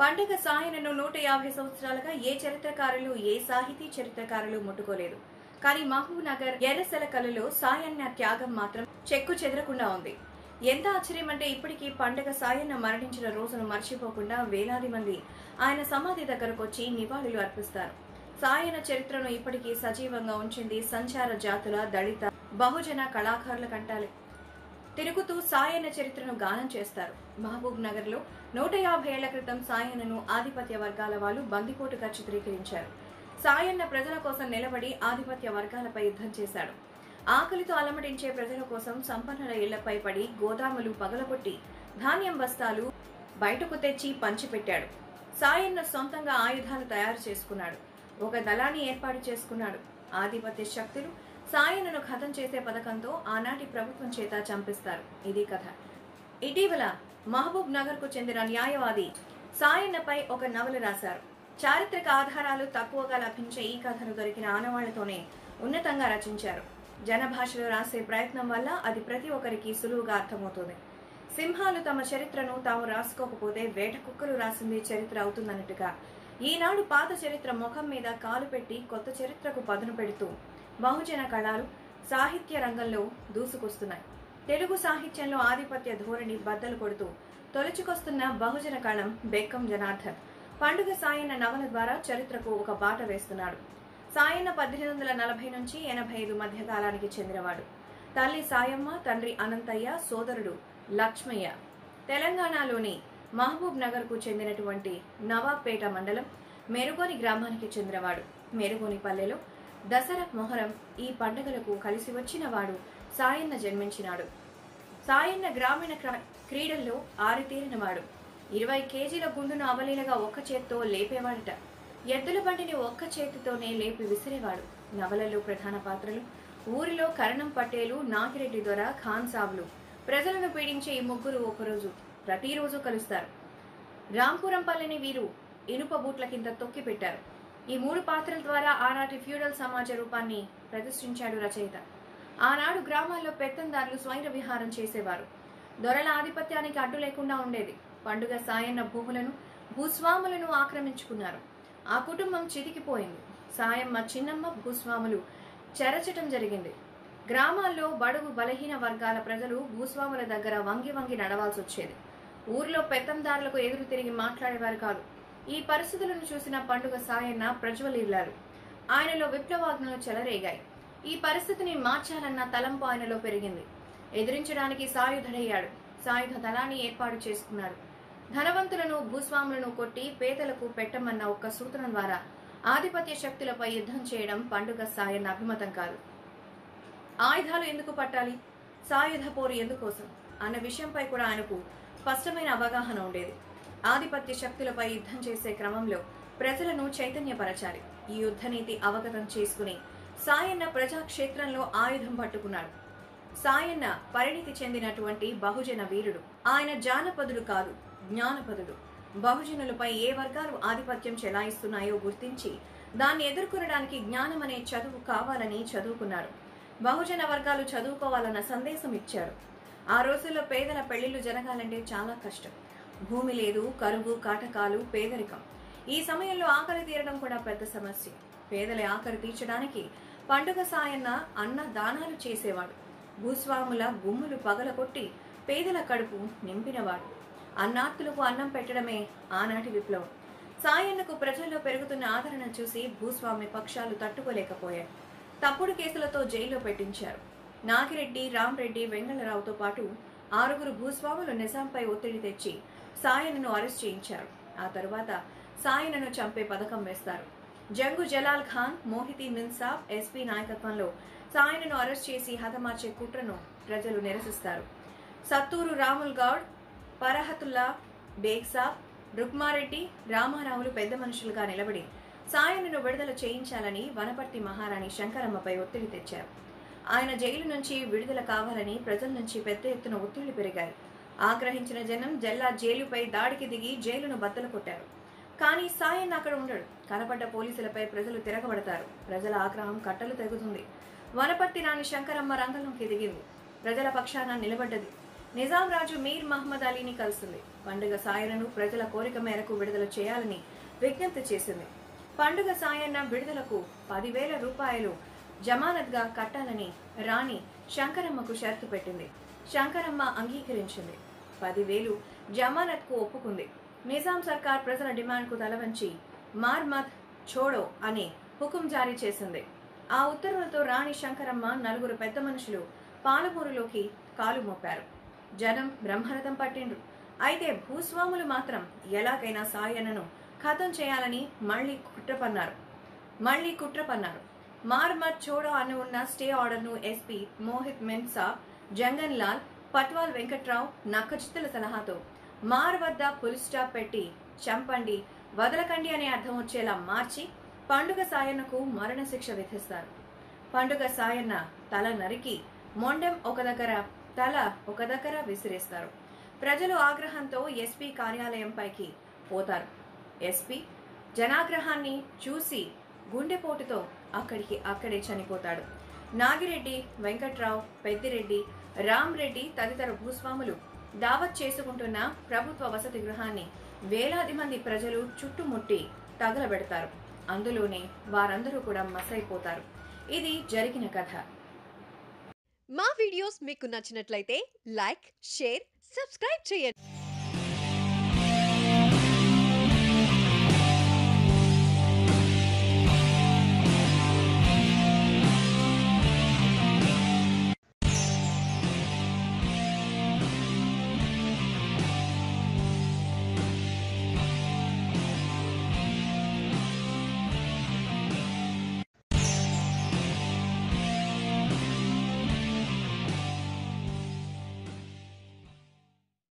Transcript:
పండగ సాయనను నూట యాభై సంవత్సరాలుగా ఏ చరిత్రకారులు ఏ సాహితీ చరిత్రకారులు ముట్టుకోలేదు కానీ మహబూబ్ నగర్ ఎర్రసెల కళలో సాయన్న త్యాగం మాత్రం చెక్కు చెదరకుండా ఉంది ఎంత ఆశ్చర్యం అంటే ఇప్పటికీ పండగ సాయన్న మరణించిన రోజును మర్చిపోకుండా వేలాది మంది ఆయన సమాధి దగ్గరకు వచ్చి నివాళులు అర్పిస్తారు సాయన చరిత్రను ఇప్పటికీ సజీవంగా ఉంచింది సంచార జాతుల దళిత బహుజన కళాకారుల కంటాలి తిరుగుతూ సాయన్న చరిత్రను గానం చేస్తారు మహబూబ్ నగర్ లో నూట యాభై ఏళ్ల క్రితం సాయన్నను ఆధిపత్య వర్గాల వాళ్ళు బందిపోటుగా చిత్రీకరించారు సాయన్న ప్రజల కోసం నిలబడి ఆధిపత్య వర్గాలపై యుద్ధం చేశాడు ఆకలితో అలమటించే ప్రజల కోసం సంపన్నుల ఇళ్లపై పడి గోదాములు పగలగొట్టి ధాన్యం బస్తాలు బయటకు తెచ్చి పంచిపెట్టాడు సాయన్న సొంతంగా ఆయుధాలు తయారు చేసుకున్నాడు ఒక దళాన్ని ఏర్పాటు చేసుకున్నాడు ఆధిపత్య శక్తులు సాయన్నను ఖతం చేసే పథకంతో ఆనాటి ప్రభుత్వం చేత చంపిస్తారు ఇది కథ ఇటీవల మహబూబ్ నగర్ కు చెందిన న్యాయవాది సాయన్నపై ఒక నవల రాశారు చారిత్రక ఆధారాలు తక్కువగా లభించే ఈ కథను దొరికిన ఆనవాళ్లతోనే ఉన్నతంగా రచించారు జనభాషలో రాసే ప్రయత్నం వల్ల అది ప్రతి ఒక్కరికి సులువుగా అర్థమవుతుంది సింహాలు తమ చరిత్రను తాము రాసుకోకపోతే వేట కుక్కలు రాసింది చరిత్ర అవుతుందన్నట్టుగా ఈనాడు పాత చరిత్ర ముఖం మీద కాలు పెట్టి కొత్త చరిత్రకు పదును పెడుతూ బహుజన కళలు సాహిత్య రంగంలో దూసుకొస్తున్నాయి తెలుగు సాహిత్యంలో ఆధిపత్య ధోరణి బద్దలు కొడుతూ తొలచుకొస్తున్న బహుజన కళం బెక్కం జనార్దన్ పండుగ సాయన్న నవల ద్వారా చరిత్రకు ఒక బాట వేస్తున్నాడు సాయన్న పద్దెనిమిది వందల నలభై నుంచి ఎనభై ఐదు మధ్య కాలానికి చెందినవాడు తల్లి సాయమ్మ తండ్రి అనంతయ్య సోదరుడు లక్ష్మయ్య తెలంగాణలోని మహబూబ్ నగర్ కు చెందినటువంటి నవాబ్పేట మండలం మెరుగోని గ్రామానికి చెందినవాడు మెరుగోని పల్లెలో దసరా మొహరం ఈ పండుగలకు కలిసి వచ్చిన వాడు సాయన్న జన్మించినాడు సాయన్న గ్రామీణ క్ర- క్రీడల్లో ఆరితేరినవాడు ఇరవై కేజీల గుండును అవలీలగా ఒక్క చేత్తో లేపేవాడట ఎద్దుల బండిని ఒక్క చేతితోనే లేపి విసిరేవాడు నవలలో ప్రధాన పాత్రలు ఊరిలో కరణం పటేలు నాగిరెడ్డి దొర ఖాన్ సాబ్లు ప్రజలను పీడించే ఈ ముగ్గురు ఒకరోజు ప్రతిరోజు కలుస్తారు రాంపురం పల్లెని వీరు ఇనుప బూట్ల కింద తొక్కి పెట్టారు ఈ మూడు పాత్రల ద్వారా ఆనాటి ఫ్యూడల్ సమాజ రూపాన్ని ప్రదర్శించాడు రచయిత ఆనాడు గ్రామాల్లో పెత్తందారులు స్వైర విహారం చేసేవారు దొరల ఆధిపత్యానికి అడ్డు లేకుండా ఉండేది పండుగ సాయన్న భూములను భూస్వాములను ఆక్రమించుకున్నారు ఆ కుటుంబం చితికిపోయింది సాయమ్మ చిన్నమ్మ భూస్వాములు చెరచటం జరిగింది గ్రామాల్లో బడుగు బలహీన వర్గాల ప్రజలు భూస్వాముల దగ్గర వంగి వంగి నడవాల్సి వచ్చేది ఊర్లో పెత్తందారులకు ఎదురు తిరిగి మాట్లాడేవారు కాదు ఈ పరిస్థితులను చూసిన పండుగ సాయన్న ప్రజ్వలిల్లారు ఆయనలో విప్లవాగ్నులు చెలరేగాయి ఈ పరిస్థితిని మార్చాలన్న తలంపు ఆయనలో పెరిగింది ఎదిరించడానికి సాయుధుడయ్యాడు సాయుధ దళాన్ని ఏర్పాటు చేసుకున్నాడు ధనవంతులను భూస్వాములను కొట్టి పేదలకు పెట్టమన్న ఒక్క సూత్రం ద్వారా ఆధిపత్య శక్తులపై యుద్ధం చేయడం పండుగ సాయన్న అభిమతం కాదు ఆయుధాలు ఎందుకు పట్టాలి సాయుధ పోరు ఎందుకోసం అన్న విషయంపై కూడా ఆయనకు స్పష్టమైన అవగాహన ఉండేది ఆధిపత్య శక్తులపై యుద్ధం చేసే క్రమంలో ప్రజలను చైతన్యపరచాలి ఈ యుద్ధ నీతి అవగతం చేసుకుని సాయన్న ప్రజాక్షేత్రంలో ఆయుధం పట్టుకున్నాడు సాయన్న పరిణితి చెందినటువంటి బహుజన వీరుడు ఆయన జానపదుడు కాదు జ్ఞానపదుడు బహుజనులపై ఏ వర్గాలు ఆధిపత్యం చెలాయిస్తున్నాయో గుర్తించి దాన్ని ఎదుర్కొనడానికి జ్ఞానం అనే చదువు కావాలని చదువుకున్నాడు బహుజన వర్గాలు చదువుకోవాలన్న సందేశం ఇచ్చాడు ఆ రోజుల్లో పేదల పెళ్లిళ్లు జరగాలంటే చాలా కష్టం భూమి లేదు కరువు కాటకాలు పేదరికం ఈ సమయంలో ఆకలి తీరడం కూడా పెద్ద సమస్య పేదల ఆకలి తీర్చడానికి పండుగ సాయన్న అన్న దానాలు చేసేవాడు భూస్వాముల గుమ్ములు పగలగొట్టి పేదల కడుపు నింపినవాడు అన్నార్తులకు అన్నం పెట్టడమే ఆనాటి విప్లవం సాయన్నకు ప్రజల్లో పెరుగుతున్న ఆదరణ చూసి భూస్వామి పక్షాలు తట్టుకోలేకపోయాయి తప్పుడు కేసులతో జైల్లో పెట్టించారు నాగిరెడ్డి రామరెడ్డి వెంగళరావుతో పాటు ఆరుగురు భూస్వాములు నిజాంపై ఒత్తిడి తెచ్చి సాయనను అరెస్ట్ చేయించారు ఆ తరువాత సాయనను చంపే పథకం వేస్తారు జంగు జలాల్ ఖాన్ మోహితి మిన్సాబ్ ఎస్పీ నాయకత్వంలో సాయనను అరెస్ట్ చేసి హతమార్చే కుట్రను ప్రజలు నిరసిస్తారు సత్తూరు రాముల్ గౌడ్ పరహతుల్లా బేగ్సాబ్ రుక్మారెడ్డి రామారావులు పెద్ద మనుషులుగా నిలబడి సాయనను విడుదల చేయించాలని వనపర్తి మహారాణి శంకరమ్మపై ఒత్తిడి తెచ్చారు ఆయన జైలు నుంచి విడుదల కావాలని ప్రజల నుంచి పెద్ద ఎత్తున ఒత్తిళ్లు పెరిగాయి ఆగ్రహించిన జనం జల్లా జైలుపై దాడికి దిగి జైలును బద్దలు కొట్టారు కానీ సాయన్న అక్కడ ఉండడు కనపడ్డ పోలీసులపై ప్రజలు తిరగబడతారు ప్రజల ఆగ్రహం కట్టలు తెగుతుంది వనపర్తి రాణి శంకరమ్మ రంగంలోకి దిగింది ప్రజల పక్షాన నిలబడ్డది నిజాం రాజు మీర్ మహమ్మద్ అలీని కలిసింది పండుగ సాయనను ప్రజల కోరిక మేరకు విడుదల చేయాలని విజ్ఞప్తి చేసింది పండుగ సాయన్న విడుదలకు పదివేల రూపాయలు జమానత్గా కట్టాలని రాణి శంకరమ్మకు షరతు పెట్టింది శంకరమ్మ అంగీకరించింది పదివేలు జమానత్కు ఒప్పుకుంది నిజాం సర్కార్ ప్రజల డిమాండ్కు తలవంచి మార్మత్ ఛోడో అనే హుకుం జారీ చేసింది ఆ ఉత్తర్వులతో రాణి శంకరమ్మ నలుగురు పెద్ద మనుషులు పాలమూరులోకి కాలు మోపారు జనం బ్రహ్మరథం పట్టిండ్రు అయితే భూస్వాములు మాత్రం ఎలాగైనా సాయనను ఖతం చేయాలని మళ్ళీ కుట్ర పన్నారు మళ్ళీ కుట్ర పన్నారు మార్మత్ చోడో అని ఉన్న స్టే ఆర్డర్ను ఎస్పీ మోహిత్ మెన్సా జంగన్ లాల్ పట్వాల్ వెంకట్రావు నక్కచిత్తుల సలహాతో మార్ వద్ద పుల్ స్టాప్ పెట్టి చంపండి వదలకండి అనే అర్థం వచ్చేలా మార్చి పండుగ సాయన్నకు మరణశిక్ష విధిస్తారు పండుగ సాయన్న తల నరికి మొండెం ఒక దగ్గర తల ఒక దగ్గర విసిరేస్తారు ప్రజలు ఆగ్రహంతో ఎస్పీ కార్యాలయంపైకి పోతారు ఎస్పీ జనాగ్రహాన్ని చూసి గుండెపోటుతో అక్కడికి అక్కడే చనిపోతాడు నాగిరెడ్డి వెంకట్రావు పెద్దిరెడ్డి రామ్ రెడ్డి తదితర భూస్వాములు దావత్ చేసుకుంటున్న ప్రభుత్వ వసతి గృహాన్ని వేలాది మంది ప్రజలు చుట్టుముట్టి తగలబెడతారు అందులోనే వారందరూ కూడా మసైపోతారు ఇది జరిగిన కథ మా వీడియోస్ మీకు నచ్చినట్లయితే లైక్ షేర్ సబ్స్క్రైబ్ చేయండి